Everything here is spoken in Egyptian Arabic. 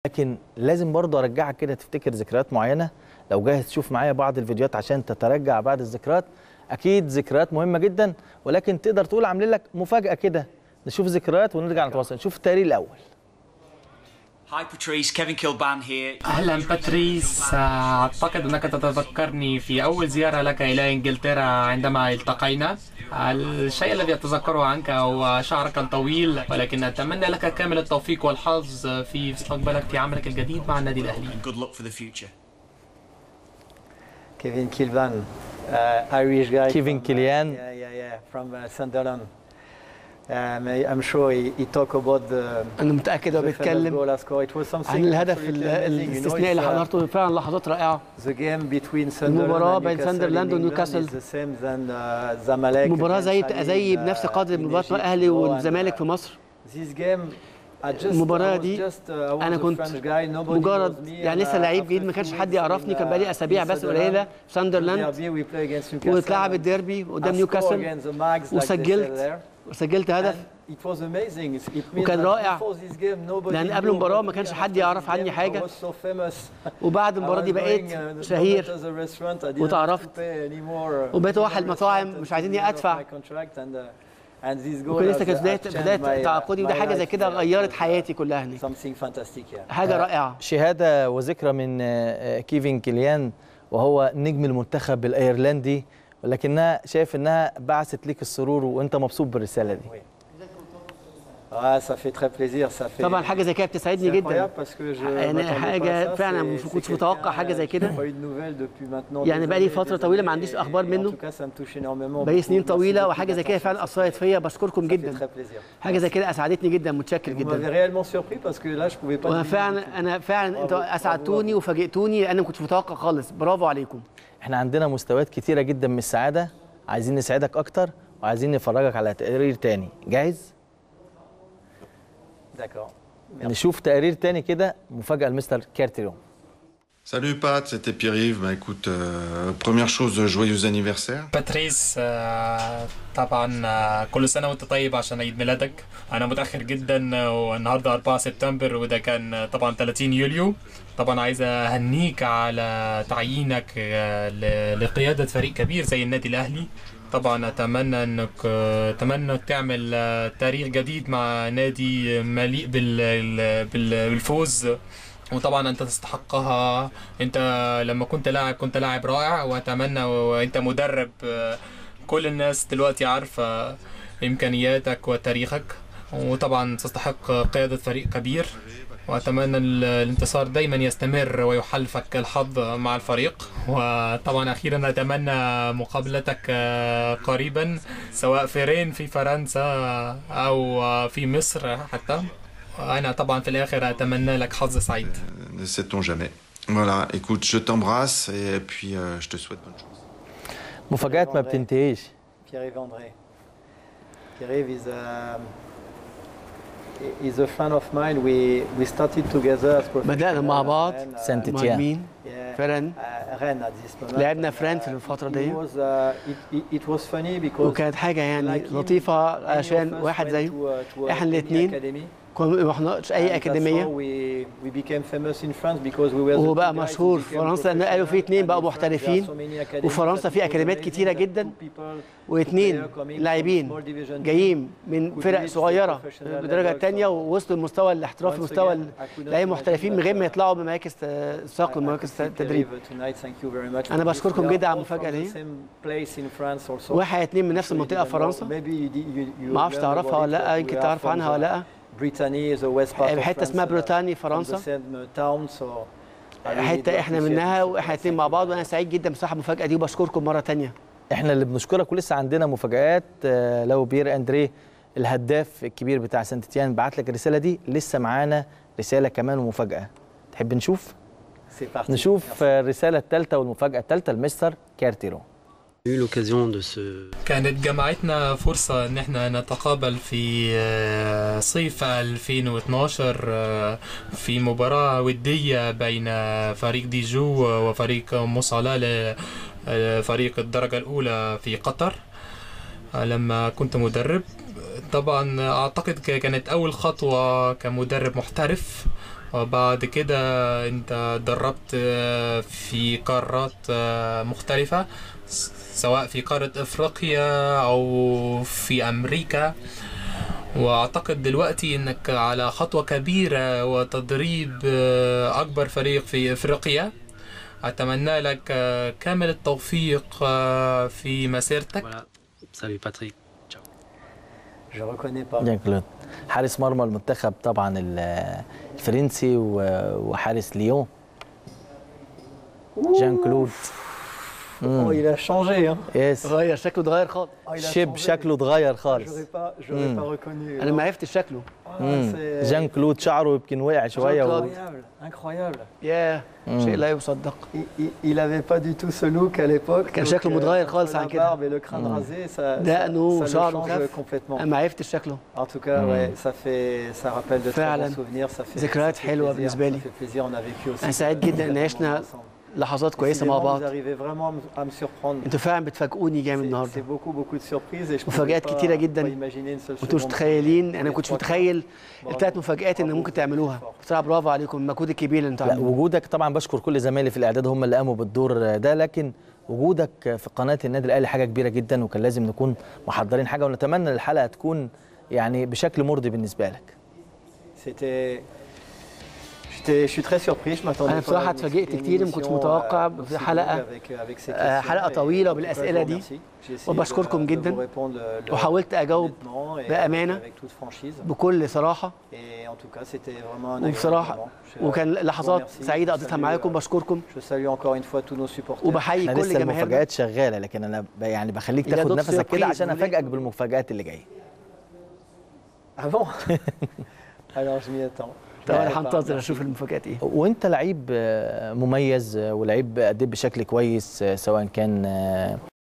لكن لازم برضه ارجعك كده تفتكر ذكريات معينه لو جاهز تشوف معايا بعض الفيديوهات عشان تترجع بعض الذكريات اكيد ذكريات مهمه جدا ولكن تقدر تقول عاملين لك مفاجاه كده نشوف ذكريات ونرجع نتواصل نشوف التقرير الاول Hi Patrice, Kevin Kilban here. أهلا باتريس أعتقد أنك تتذكرني في أول زيارة لك إلى إنجلترا عندما التقينا الشيء الذي أتذكره عنك هو شعرك الطويل ولكن أتمنى لك كامل التوفيق والحظ في مستقبلك في عملك الجديد مع النادي الأهلي And good luck for the future. Kevin Kilvan, uh, Irish guy. Kevin from, Killian. Uh, yeah, yeah, yeah, from uh, Sunderland. Um, I, I'm sure he, he talk about the, انا متاكد هو the famous بيتكلم goal I scored. It was something عن الهدف absolutely ال- amazing. You know, الاستثنائي اللي it's, uh, حضرته فعلا لحظات رائعه the game between Sunderland المباراة and بين Newcastle ساندرلاند in England ونيوكاسل. is the same than, uh, Zamalek مباراه against زي Al زي Hilal, بنفس uh, قدر in مباراه Egypt. الاهلي So, and, والزمالك uh, في مصر This game, I just, المباراة I was دي just, uh, I was انا a كنت French guy, nobody مجرد knows me, يعني and, لسه uh, لعيب after جديد ما two كانش weeks حد in, يعرفني كان uh, بقالي اسابيع in بس Sunderland, قليله في ساندرلاند derby, we play against Newcastle واتلعب and الديربي قدام I scored نيوكاسل against the Mags, like they say وسجلت there. وسجلت هدف And it was amazing. It means وكان that رائع. before this game, nobody لأن قبل knew المباراة about ما me. كانش And حد after يعرف this عني game, حاجة. I was so famous. وبعد I المباراه was دي بقيت going, uh, شهير to the restaurant. I didn't have وتعرفت. to pay anymore, uh, وبقيت to واحد the مطاعم restaurant مش until عايزيني the end of أدفع. my contract. And, uh, and this goal وكان لسه has- كانت بدايه has changed بدايه my, uh, تعاقدي وده my حاجه زي life. كده Yeah, غيرت it was, uh, حياتي كلها هناك Something fantastic, yeah. حاجه رائعه شهاده وذكرى من آه، آه، كيفن كيليان وهو نجم المنتخب الايرلندي ولكنها شايف انها بعثت ليك السرور وانت مبسوط بالرساله دي Ah, ça fait très plaisir. Ça fait... طبعا حاجه زي كده بتسعدني C'est جدا incroyable parce que je يعني m'attendais pas à حاجه ça. فعلا C'est- ما c'est كنتش quelqu'un, متوقع حاجه زي euh, كده j'ai pas eu de nouvelles depuis maintenant يعني des بقالي années, فترة des طويلة années, ما عنديش et- أخبار et منه. en tout cas, ça me touche énormément. بقالي beaucoup. سنين Merci طويله beaucoup وحاجه زي كده d'attention. فعلا اثرت فيا بشكركم Ça fait جدا très plaisir. حاجه زي كده اسعدتني جدا متشكر Vous m'avez جدا réellement surpris parce que là, je pouvais pas. وانا deviner du tout. فعلا انا فعلا انتوا برافو، اسعدتوني برافو. وفاجئتوني لان ما كنتش متوقع خالص برافو عليكم احنا عندنا مستويات كتيره جدا من السعاده عايزين نسعدك اكتر وعايزين نفرجك على تقرير تاني جاهز D'accord. Merci. نشوف تقرير تاني كده مفاجاه لمستر كارتيرون Salut Pat, c'était Pierre-Yves. Bah écoute, euh, première chose, joyeux anniversaire. باتريس آه، طبعا آه، كل سنة وانت طيب عشان عيد ميلادك أنا متأخر جدا آه، والنهاردة 4 سبتمبر وده كان آه، طبعا 30 يوليو طبعا عايز أهنيك على تعيينك آه، ل- لقيادة فريق كبير زي النادي الأهلي طبعا أتمنى أنك آه، أتمنى أنك تعمل آه، تاريخ جديد مع نادي مليء بال- بال- بالفوز وطبعا انت تستحقها انت لما كنت لاعب كنت لاعب رائع واتمنى وانت مدرب آه، كل الناس دلوقتي عارفه امكانياتك وتاريخك وطبعا تستحق قياده فريق كبير واتمنى ال- الانتصار دايما يستمر ويحالفك الحظ مع الفريق وطبعا اخيرا اتمنى مقابلتك آه، قريبا سواء في رين في فرنسا او آه، في مصر حتى انا طبعا في الاخر اتمنى لك حظ سعيد Ne sait-on jamais. Voilà, écoute, je t'embrasse et puis euh, je te souhaite bonne chance. مفاجات ما بتنتهيش Pierre-Yves André. Pierre-Yves is a, is a friend of mine. We, we started together as بدأنا مع professional بعض. and, uh, Saint Etienne. مهاجمين yeah, فعلا uh, Rennes at this moment. لعبنا And, فرنسا uh, في الفترة it دي. was, uh, it, it, it was funny because وكانت حاجه يعني like him, لطيفه many عشان of us واحد went زيه to, uh, to, uh, إحنا any الاتنين academy. كنا ما رحناش And اي that's how اكاديميه we, we became famous in France because we were the وهو بقى two guys who مشهور became في فرنسا لأن قالوا في professional. اتنين And بقوا in France there are محترفين. so many academies وفرنسا that في it was أكاديميات amazing كتيرة that جدا. two people, واثنين two players coming from لاعبين small division جايين من could فرق reach the صغيره professional بالدرجه level. الثانيه ووصلوا لمستوى الاحتراف Once مستوى again, I could not لاعبين imagine محترفين من that, غير ما uh, يطلعوا بمراكز آه، ساق لمراكز I could see التدريب Pierre-Yves tonight. Thank you very much أنا for this. بشكركم We are جدا على all المفاجأة from دي. the same place in France also. واحد اتنين من نفس So you المنطقه didn't في know. فرنسا Maybe you did- you- you ما اعرفش learned تعرفها about ولا it, لا but يمكن we are تعرف from عنها ولا the لا Brittany, the west part of حته اسمها France, uh, بريطاني from the فرنسا same town, so I really do حته احنا appreciate منها it. واحنا اتنين مع بعض وانا سعيد جدا بصراحه المفاجاه دي وبشكركم مره تانية احنا اللي بنشكرك ولسه عندنا مفاجآت آه، لو بيير اندريه الهداف الكبير بتاع سانت تيان بعت لك الرساله دي لسه معانا رساله كمان ومفاجاه تحب نشوف C'est parti. نشوف Merci. آه، الرساله الثالثه والمفاجاه الثالثه لمستر كارتيرو eu l'occasion de se كانت جمعتنا فرصة إن احنا نتقابل في آه، صيف 2012 آه، في مباراة ودية بين فريق ديجو وفريق مصالة لفريق الدرجة الأولى في قطر آه، لما كنت مدرب طبعا أعتقد ك- كانت أول خطوة كمدرب محترف وبعد كده انت دربت آه، في قارات آه، مختلفة س- سواء في قارة افريقيا او في امريكا واعتقد دلوقتي انك على خطوة كبيرة وتدريب آه، اكبر فريق في افريقيا اتمنى لك آه، كامل التوفيق آه، في مسيرتك Voilà. Salut Patrick. Je reconnais pas. جان كلود حارس مرمى المنتخب طبعا ال- الفرنسي و- وحارس ليون جان كلود Oh, il a changé. Hein. يس غير شكله اتغير خالص Oh, il a شيب changé. شكله اتغير خالص J'aurais pas, j'aurais Hmm. pas reconnu. انا ما عرفتش شكله Ah, مم. c'est جان كلود شعره يمكن وقع شويه و... incroyable, incroyable. ياه مم. شيء لا يصدق Il, il, il avait pas du tout ce look à l'époque. كان donc, شكله euh, متغير entre خالص عن la كده. barbe et le crâne rasé, ça, ça, دقنه ça le وشعره change كف. complètement. انا ما عرفتش شكله En tout cas, Mm. ouais, ça fait, ça rappelle de très فعلاً. bons souvenirs. Ça fait, ذكريات ça fait حلوة plaisir, بالنسبة لي. Ça fait plaisir. On a vécu aussi. أنا سعيد جدا إن عشنا ensemble. لحظات كويسه مع Décidément, بعض Vous arrivez vraiment à me- à me surprendre. انتوا فعلا بتفاجئوني جامد C'est- C'est النهارده beaucoup, beaucoup de surprises et je مفاجآت pouvais pas- كتيرة جداً. pas imaginer une seule ما كنتوش seconde. متخيلين انا ما Les كنتش trois متخيل Bravo. الثلاث مفاجآت ان ممكن تعملوها بصراحه برافو عليكم المجهود الكبير اللي انتوا لا عاملينه وجودك طبعا بشكر كل زمايلي في الاعداد هم اللي قاموا بالدور ده لكن وجودك في قناه النادي الاهلي حاجه كبيره جدا وكان لازم نكون محضرين حاجه ونتمنى ان الحلقه تكون يعني بشكل مرضي بالنسبه لك C'était. j'étais- Je suis très surpris, je m'attendais أنا pas بصراحة à une- اتفاجئت une كتير، ما كنتش émission, متوقع euh, في aussi حلقة- longue avec- avec ces آه، questions. حلقة Et طويلة en tout cas, je بالأسئلة vous دي. remercie. J'ai essayé وبشكركم de- de جداً. vous répondre le- le- وحاولت أجاوب honnêtement et بأمانة. avec toute franchise. بكل صراحة Et en tout cas, c'était vraiment un agréable وبصراحة moment. Je- وكان je vous لحظات remercie. سعيدة Je قضيتها salue, معاكم euh, بشكركم Je salue encore une fois tous nos supporters. وبحيي احنا كل لسه جماهيرنا المفاجآت شغاله لكن انا ب- يعني بخليك Il y a تاخد d'autres نفسك كده surprises, عشان vous voulez افاجئك بالمفاجآت اللي جايه Ah bon Alors je m'y attends. طب Ouais, انا bah, هنتظر merci. اشوف المفاجآت ايه وانت لعيب آه، مميز آه، ولعيب اديت بشكل كويس آه، سواء كان آه،